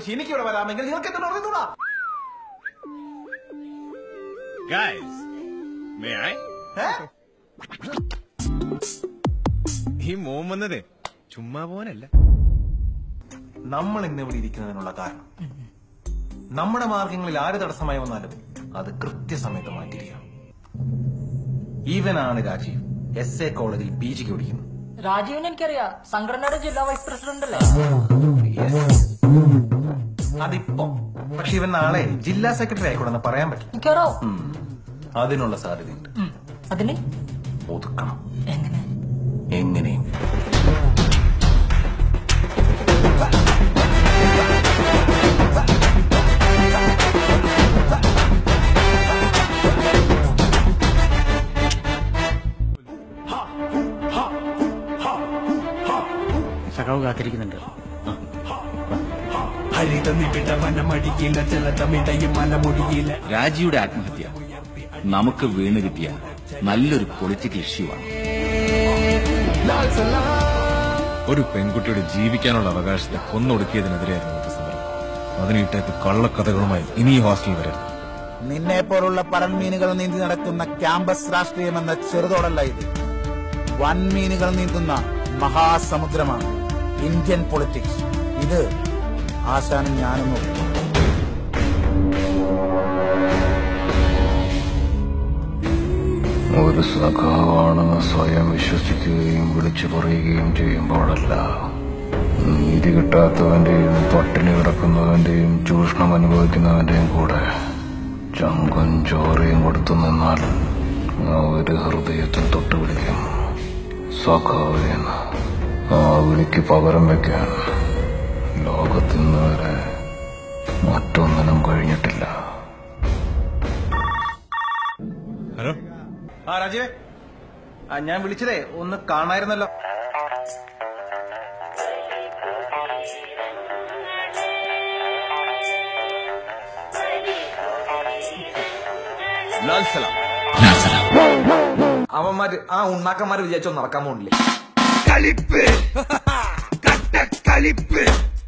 ആവശ്യം എനിക്ക് ഇവിടെ വരാമെങ്കിൽ നിങ്ങൾക്ക് എന്തിനു അറിഞ്ഞൂടാ ഗൈസ് മേ ഐ ഏ? ഈ മോൻ വന്നതേ ചുമ്മാ പോനല്ല നമ്മൾ ഇന്ന് ഇവിടെ ഇരിക്കുന്നതിനുള്ള കാരണം നമ്മുടെ മാർഗങ്ങളിൽ ആര് തടസ്സമായി വന്നാലും അത് കൃത്യസമയത്ത് മാറ്റിയിരിക്കണം ഈവനാണ് രാജീവ് എസ് എ കോളേജിൽ പി ജിക്ക് പഠിക്കുന്നത് രാജീവിന് എനിക്കറിയാം സംഘടനയുടെ ജില്ലാ വൈസ് പ്രസിഡന്റ് അല്ലേ അതിപ്പോ പക്ഷെ ഇവൻ നാളെ ജില്ലാ സെക്രട്ടറി ആയിക്കോളെന്ന് പറയാൻ പറ്റില്ല എനിക്കറിയോ ഉം. അതിനുള്ള സാധ്യതയുണ്ട് ഉം. അതിന് ഒതുക്കണം എങ്ങനെ എങ്ങനെയും സഖാവ് കാത്തിരിക്കുന്നുണ്ട് ഹരിത നിബിഡ വനമടിയില്ല ജലതമിടയും മലമുടിയില്ല രാജിയുടെ ആത്മഹത്യ നമുക്ക് വീണ് കിട്ടിയ നല്ലൊരു പൊളിറ്റിക്കൽ ഇഷ്യൂ ആണ് ഒരു പെൺകുട്ടിയുടെ ജീവിക്കാനുള്ള അവകാശത്തെ കൊന്നൊടുക്കിയതിനെതിരെയായിരുന്നു ഇന്നത്തെ സമരം അതിന് ഈ ടൈപ്പ് കള്ളക്കഥകളുമായി ഇനി ഈ ഹോസ്റ്റലിൽ വരരുത് നിന്നെ പോലുള്ള പരൺമീനുകൾ നീന്തി നടക്കുന്ന ക്യാമ്പസ് രാഷ്ട്രീയം എന്ന ചെറുതോടല്ല ഇത് വൻമീനുകൾ നീന്തുന്ന മഹാസമുദ്രമാണ് ഇന്ത്യൻ പൊളിറ്റിക്സ് ഇത് ആശാനും ഞാനും നോക്കും ഒരു സഖാവാണെന്ന് സ്വയം വിശ്വസിക്കുകയും വിളിച്ചു പറയുകയും ചെയ്യുമ്പോഴല്ല നീതി കിട്ടാത്തവന്റെയും പട്ടിണി കിടക്കുന്നവന്റെയും ചൂഷണം അനുഭവിക്കുന്നവന്റെയും കൂടെ ചങ്കും ചോരയും കൊടുത്തു നിന്നാൽ ആ ഒരു ഹൃദയത്തിൽ തൊട്ട് വിളിക്കും സഖാവേന്ന് ആ വിളിക്ക് പകരം വെക്കാൻ ലോകത്തിന്ന് വരെ മറ്റൊന്നിനും കഴിഞ്ഞിട്ടില്ല ഹലോ ആ രാജീവേ ആ ഞാൻ വിളിച്ചതേ ഒന്ന് കാണായിരുന്നല്ലോ ലാൽ സലാം അവന്മാര് ആ ഉണ്ണാക്കന്മാര് വിചാരിച്ചോ നടക്കാൻ പോണില്ലേ കളിപ്പ് കട്ട കളിപ്പ്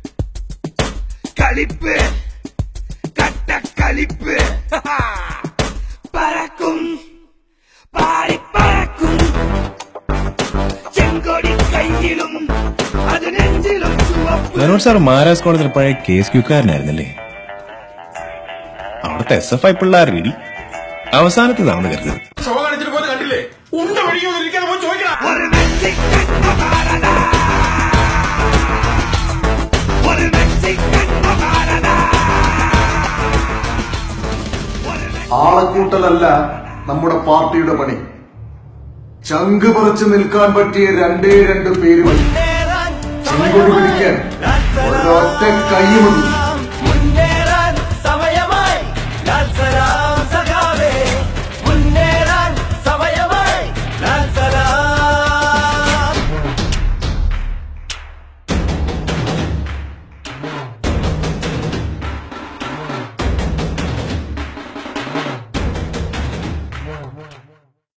കളിപ്പ് കട്ട കളിപ്പ് പറക്കും പാടി പറക്കും ചെങ്കൊടി കയ്യിലും അത് നെഞ്ചിലും ചുവപ്പ് മനോജ് സാർ മഹാരാജ് കോളേജിൽ പഴയ കേസ് ക്യൂക്കാരനായിരുന്നല്ലേ അവിടുത്തെ എസ് എഫ് ഐ പിള്ളേർ ഇടി അവസാനത്തേതാണെന്ന് കരുതരുത് ഒരു മെക്സിക്കൻ മഹാരാജ ഒരു മെക്സിക്കൻ മഹാരാജ ആളക്കൂട്ടലല്ല നമ്മുടെ പാർട്ടിയുടെ പണി ചങ്ക് പറിച്ചു നിൽക്കാൻ പറ്റിയ രണ്ടേ രണ്ട് പേര് മതി ചെങ്കൊടി പിടിക്കാൻ ഒരൊറ്റ കൈ മതി